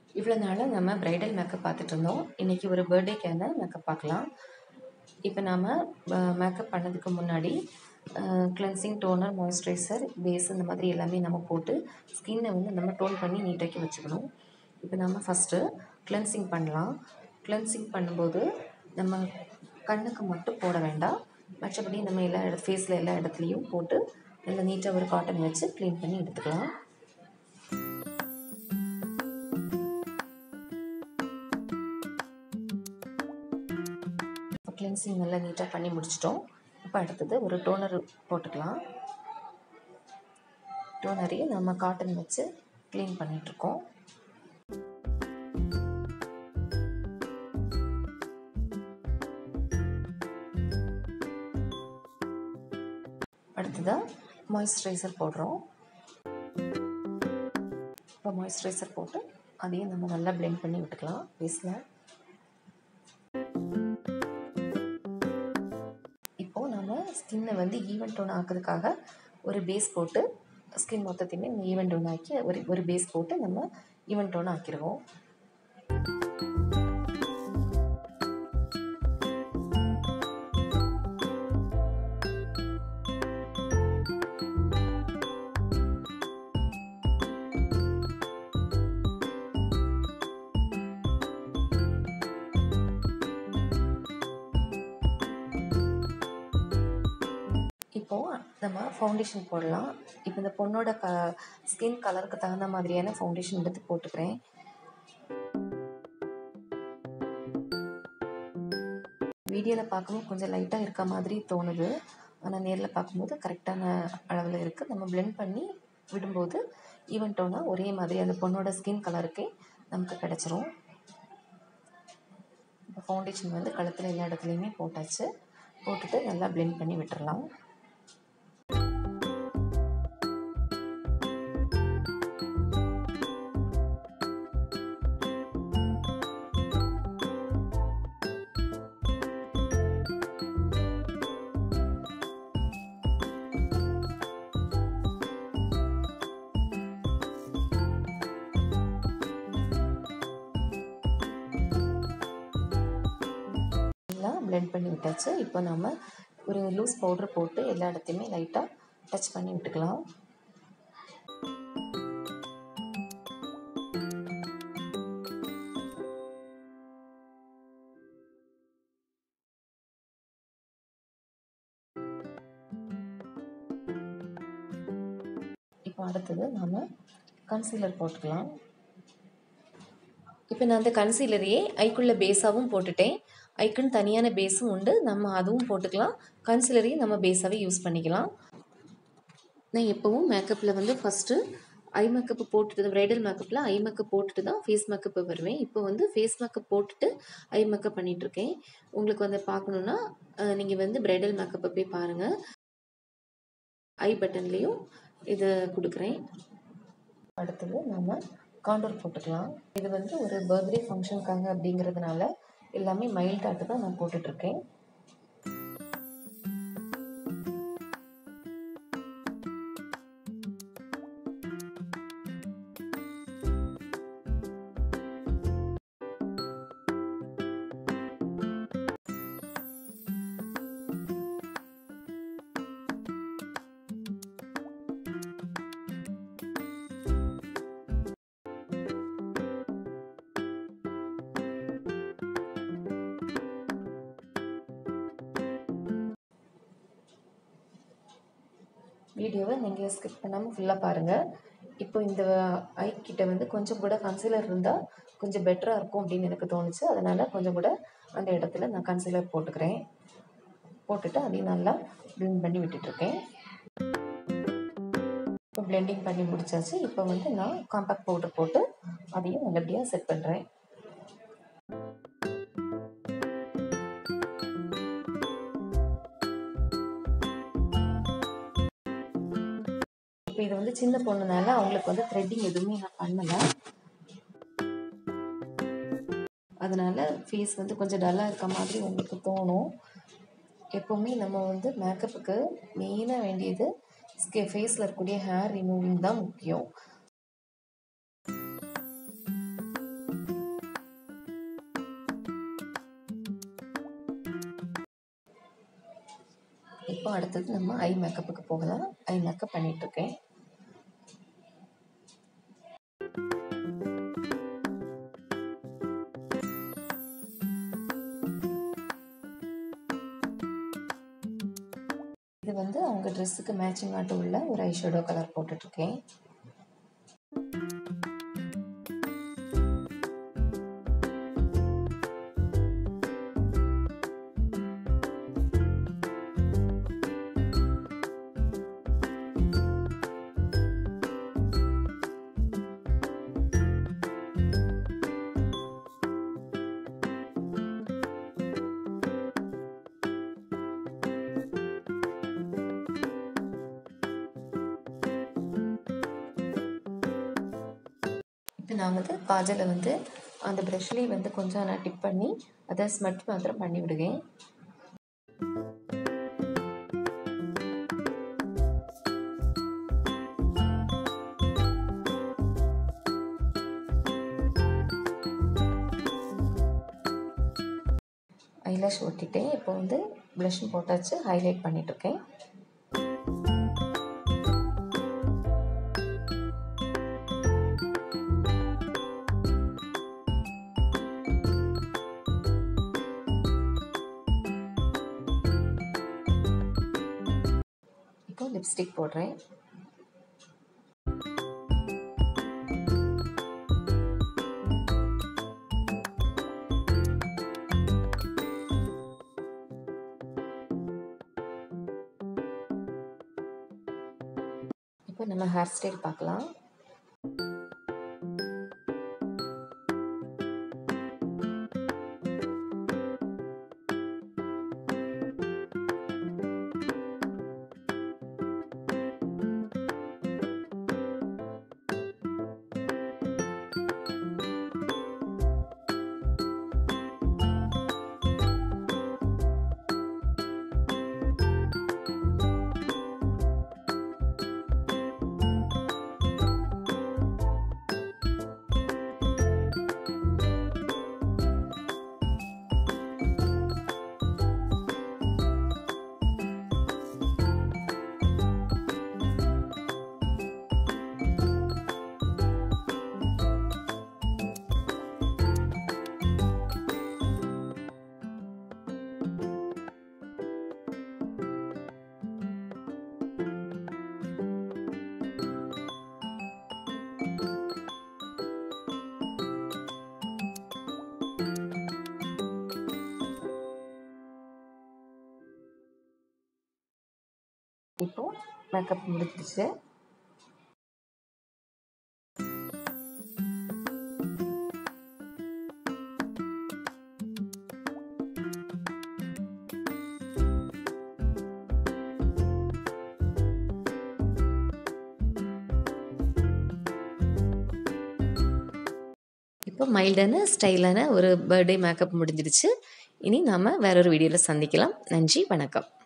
இவ்வளோ நாளாக நம்ம ப்ரைடல் மேக்கப் பார்த்துட்டு இருந்தோம் இன்றைக்கி ஒரு பர்த்டேக்கான மேக்கப் பார்க்கலாம் இப்போ நாம் மேக்கப் பண்ணதுக்கு முன்னாடி கிளென்சிங் டோனர் மாய்ஸ்சரைசர் பேஸ் இந்த மாதிரி எல்லாமே நம்ம போட்டு ஸ்கின்னை வந்து நம்ம டோன் பண்ணி நீட்டாக்கி வச்சுக்கணும் இப்போ நம்ம ஃபஸ்ட்டு கிளென்சிங் பண்ணலாம் கிளென்சிங் பண்ணும்போது நம்ம கண்ணுக்கு மட்டும் போட வேண்டாம் மற்றபடி நம்ம எல்லா இட ஃபேஸில் எல்லா இடத்துலையும் போட்டு நல்லா நீட்டாக ஒரு காட்டன் வச்சு க்ளீன் பண்ணி எடுத்துக்கலாம் இப்போ கிளென்சிங் நல்லா நீட்டாக பண்ணி முடிச்சிட்டோம் இப்போ அடுத்தது ஒரு டோனர் போட்டுக்கலாம் டோனரையும் நம்ம காட்டன் வச்சு க்ளீன் பண்ணிகிட்ருக்கோம் அடுத்ததாக மாய்ஸ்சரைசர் போடுறோம் இப்போ மாய்ஸ்சரைசர் போட்டு அதையும் நம்ம நல்லா பிளெண்ட் பண்ணி விட்டுக்கலாம் ஃபேஸில் இப்போது நம்ம ஸ்கின்னை வந்து ஈவன் டோன் ஆக்கிறதுக்காக ஒரு பேஸ் போட்டு ஸ்கின் மொத்தத்தையுமே ஈவன் டோன் ஆக்கி ஒரு ஒரு பேஸ் போட்டு நம்ம ஈவன் டோன் ஆக்கிடுவோம் இப்போது நம்ம ஃபவுண்டேஷன் போடலாம் இப்போ இந்த பொண்ணோட க ஸ்கின் கலருக்கு தகுந்த மாதிரியான ஃபவுண்டேஷன் எடுத்து போட்டுக்கிறேன் வீடியோவில் பார்க்கும்போது கொஞ்சம் லைட்டாக இருக்க மாதிரி தோணுது ஆனால் நேரில் பார்க்கும்போது கரெக்டான அளவில் இருக்குது நம்ம பிளெண்ட் பண்ணி விடும்போது ஈவன் டோனாக ஒரே மாதிரி அந்த பொண்ணோட ஸ்கின் கலருக்கே நமக்கு கிடச்சிரும் இப்போ ஃபவுண்டேஷன் வந்து கழுத்தில் எல்லா இடத்துலையுமே போட்டாச்சு போட்டுட்டு நல்லா பிளெண்ட் பண்ணி விட்டுறலாம் எல்லாம் பிளெண்ட் பண்ணி விட்டாச்சு இப்போ நம்ம ஒரு லூஸ் பவுடர் போட்டு எல்லா இடத்தையுமே லைட்டாக டச் பண்ணி விட்டுக்கலாம் இப்போ அடுத்தது நாம் கன்சீலர் போட்டுக்கலாம் இப்போ நான் அந்த கன்சீலரையே ஐக்குள்ள பேஸாகவும் போட்டுட்டேன் ஐக்குன்னு தனியான பேஸும் உண்டு நம்ம அதுவும் போட்டுக்கலாம் கன்சிலரையும் நம்ம பேஸாகவே யூஸ் பண்ணிக்கலாம் நான் எப்போவும் மேக்கப்பில் வந்து ஃபஸ்ட்டு ஐ மேக்கப் போட்டுட்டு ப்ரைடல் மேக்கப்பில் ஐ மேக்கப் போட்டுட்டு தான் ஃபேஸ் மேக்கப் வருவேன் இப்போ வந்து ஃபேஸ் மேக்கப் போட்டுட்டு ஐ மேக்கப் பண்ணிகிட்ருக்கேன் உங்களுக்கு வந்து பார்க்கணுன்னா நீங்கள் வந்து ப்ரைடல் மேக்கப்பை போய் பாருங்கள் ஐ பட்டன்லேயும் இதை கொடுக்குறேன் அடுத்தது நம்ம காண்டோர் போட்டுக்கலாம் இது வந்து ஒரு பர்த்டே ஃபங்க்ஷனுக்காக அப்படிங்கிறதுனால எல்லாமே மைல்ட் ஆட்டு தான் நான் போட்டுட்ருக்கேன் வீடியோவை நீங்கள் ஸ்கிப் பண்ணாமல் ஃபுல்லாக பாருங்கள் இப்போ இந்த ஐ கிட்ட வந்து கொஞ்சம் கூட கன்சீலர் இருந்தால் கொஞ்சம் பெட்டராக இருக்கும் அப்படின்னு எனக்கு தோணுச்சு அதனால் கொஞ்சம் கூட அந்த இடத்துல நான் கன்சீலர் போட்டுக்கிறேன் போட்டுட்டு அதையும் நல்லா ப்ளெண்ட் பண்ணி விட்டுட்ருக்கேன் இப்போ பிளெண்டிங் பண்ணி முடிச்சாச்சு இப்போ வந்து நான் காம்பேக்ட் பவுடர் போட்டு அதையும் நல்லபடியாக செட் பண்ணுறேன் இப்போ இது வந்து சின்ன பொண்ணுனால அவங்களுக்கு வந்து த்ரெட்டிங் எதுவுமே நான் பண்ணலை அதனால் ஃபேஸ் வந்து கொஞ்சம் டல்லாக இருக்க மாதிரி உங்களுக்கு தோணும் எப்போவுமே நம்ம வந்து மேக்கப்புக்கு மெயினாக வேண்டியது ஸ்கே ஃபேஸில் இருக்கக்கூடிய ஹேர் ரிமூவிங் தான் முக்கியம் இப்போ அடுத்தது நம்ம ஐ மேக்கப்புக்கு போகலாம் ஐ மேக்கப் பண்ணிகிட்ருக்கேன் இது வந்து அவங்க ட்ரெஸ்ஸுக்கு மேட்சிங் ஆட்டு உள்ள ஒரு ஐ ஷேடோ கலர் போட்டுட்ருக்கேன் இப்போ நான் வந்து காஜலை வந்து அந்த ப்ரஷ்லேயே வந்து கொஞ்சம் நான் டிப் பண்ணி அதை ஸ்மட் மாத்திரம் பண்ணி விடுவேன் ஐலாஷ் ஒட்டிட்டேன் இப்போ வந்து ப்ளஷும் போட்டாச்சு ஹைலைட் பண்ணிகிட்ருக்கேன் இப்போ லிப்ஸ்டிக் போடுறேன் இப்போ நம்ம ஹேர் ஸ்டைல் பார்க்கலாம் இப்போ மேக்கப் முடிஞ்சிச்சு இப்போ மைல்டான ஸ்டைலான ஒரு பர்த்டே மேக்கப் முடிஞ்சிடுச்சு இனி நாம் வேறொரு வீடியோவில் சந்திக்கலாம் நன்றி வணக்கம்